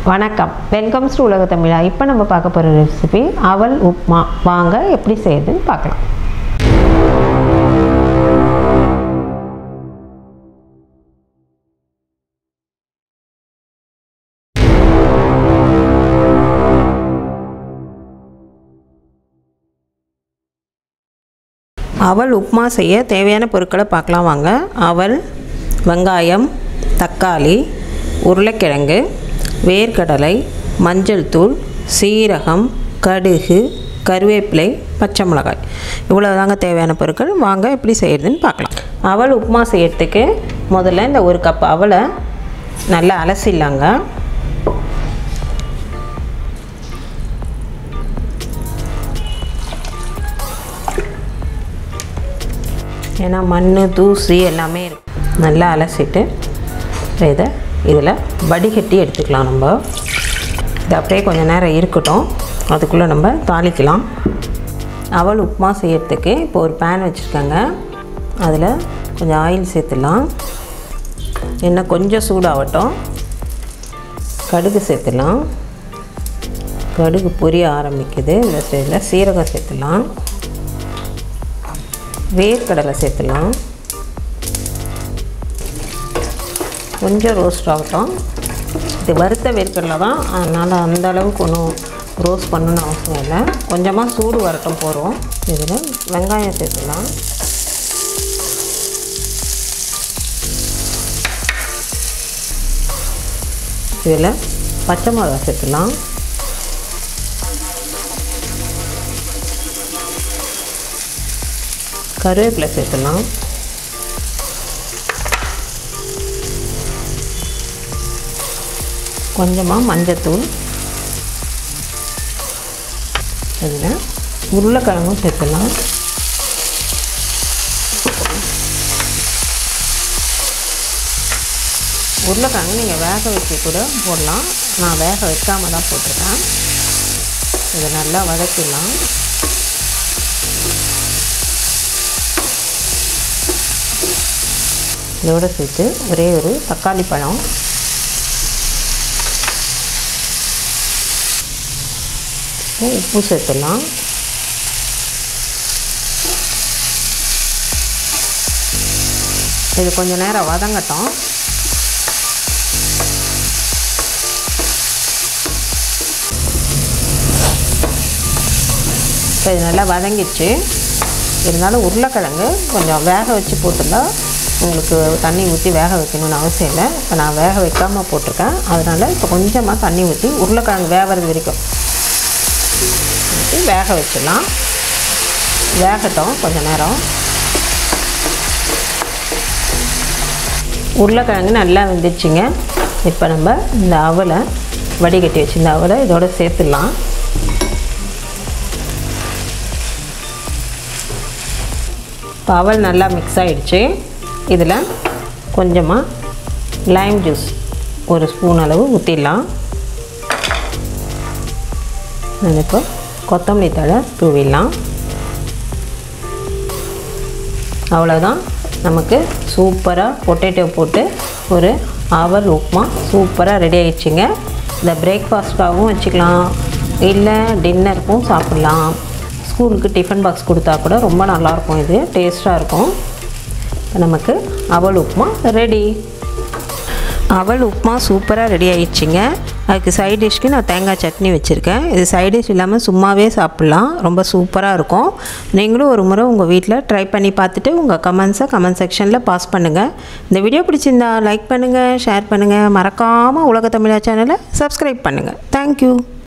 வணக்கம் welcome to உலக தமிழா இப்போ நம்ம பார்க்க போகிற ரெசிபி அவல் உப்மா வாங்க எப்படி செய்யுதுன்னு பார்க்கலாம் அவல் உப்மா செய்ய தேவையான பொருட்களை பார்க்கலாம் வாங்க அவல் வெங்காயம் தக்காளி உருளைக்கிழங்கு வேர்க்கடலை மஞ்சள் தூள் சீரகம் கடுகு கருவேப்பிலை பச்சை மிளகாய் இவ்வளோ தாங்க தேவையான பொருட்கள் வாங்க எப்படி செய்யறதுன்னு பார்க்கலாம் அவல் உப்புமா செய்யறதுக்கு முதல்ல இந்த ஒரு கப் அவலை நல்லா அலசிடலாங்க ஏன்னா மண் தூசி எல்லாமே இருக்கு நல்லா அலசிட்டு இதை இதில் வடிகட்டி எடுத்துக்கலாம் நம்ம இது அப்படியே கொஞ்சம் நேரம் இருக்கட்டும் அதுக்குள்ளே நம்ம தாளிக்கலாம் அவல் உப்புமா செய்யறதுக்கு இப்போ ஒரு பேன் வச்சுருக்கேங்க அதில் கொஞ்சம் ஆயில் சேர்த்துடலாம் எண்ணெய் கொஞ்சம் சூடாகட்டும் கடுகு சேர்த்துடலாம் கடுகு பொரிய ஆரம்பிக்குது இந்த சைடில் சீரகம் சேர்த்துடலாம் வேர்க்கடலை சேர்த்துடலாம் கொஞ்சம் ரோஸ்ட் ஆகட்டும் இது வறுத்த வேர்க்கடலை தான் அதனால் அந்த அளவுக்கு ஒன்றும் ரோஸ்ட் பண்ணணும்னு அவசியம் இல்லை கொஞ்சமாக சூடு வரட்டும் போகிறோம் இதில் வெங்காயம் சேர்த்துடலாம் இதில் பச்சை மிளகா சேர்த்துடலாம் கருவேப்பிலை சேர்த்துடலாம் கொஞ்சமாக மஞ்சத்தூள் இதில் உருளைக்கிழங்கும் சேர்த்துடலாம் உருளைக்கிழங்கு நீங்கள் வேக வச்சு கூட போடலாம் நான் வேக வைக்காம தான் போட்டிருக்கேன் இதை நல்லா வதக்கிடலாம் இதோடு சேர்த்து ஒரே ஒரு தக்காளி பழம் உப்பு சேர்த்துடலாம் இது கொஞ்சம் நேரம் வதங்கட்டும் இப்போ இது நல்லா வதங்கிடுச்சு இருந்தாலும் உருளைக்கிழங்கு கொஞ்சம் வேக வச்சு போட்டுருந்தா உங்களுக்கு தண்ணி ஊற்றி வேக வைக்கணும்னு அவசியம் இல்லை இப்போ நான் வேக வைக்காமல் போட்டிருக்கேன் அதனால் இப்போ கொஞ்சமாக தண்ணி ஊற்றி உருளைக்கிழங்கு வேகிறது வரைக்கும் ஊற்றி வேக வச்சிடலாம் வேகட்டும் கொஞ்சம் நேரம் உருளைக்கிழங்கு நல்லா வெந்துச்சுங்க இப்போ நம்ம இந்த அவலை வடிகட்டி வச்சுருந்த அவலை இதோட சேர்த்துடலாம் இப்போ அவல் நல்லா மிக்ஸ் ஆகிடுச்சு இதில் கொஞ்சமாக லைம் ஜூஸ் ஒரு ஸ்பூன் அளவு ஊற்றிடலாம் நான் இப்போ கொத்தமல்லி தழை தூவிடலாம் அவ்வளோதான் நமக்கு சூப்பராக பொட்டேட்டோ போட்டு ஒரு அவல் உப்புமா சூப்பராக ரெடி ஆயிடுச்சுங்க இந்த பிரேக்ஃபாஸ்ட்டாகவும் வச்சுக்கலாம் இல்லை டின்னருக்கும் சாப்பிட்லாம் ஸ்கூலுக்கு டிஃபன் பாக்ஸ் கொடுத்தா கூட ரொம்ப நல்லாயிருக்கும் இது டேஸ்ட்டாக இருக்கும் இப்போ நமக்கு அவல் உப்புமா ரெடி அவல் உப்புமா சூப்பராக ரெடி ஆயிடுச்சுங்க அதுக்கு சைட் டிஷ்க்கு நான் தேங்காய் சட்னி வச்சுருக்கேன் இது சைட் டிஷ் இல்லாமல் சும்மாவே சாப்பிட்லாம் ரொம்ப சூப்பராக இருக்கும் நீங்களும் ஒரு முறை உங்கள் வீட்டில் ட்ரை பண்ணி பார்த்துட்டு உங்கள் கமெண்ட்ஸை கமெண்ட் செக்ஷனில் பாஸ் பண்ணுங்கள் இந்த வீடியோ பிடிச்சிருந்தா லைக் பண்ணுங்கள் ஷேர் பண்ணுங்கள் மறக்காமல் உலக தமிழா சேனலை சப்ஸ்கிரைப் பண்ணுங்கள் தேங்க்யூ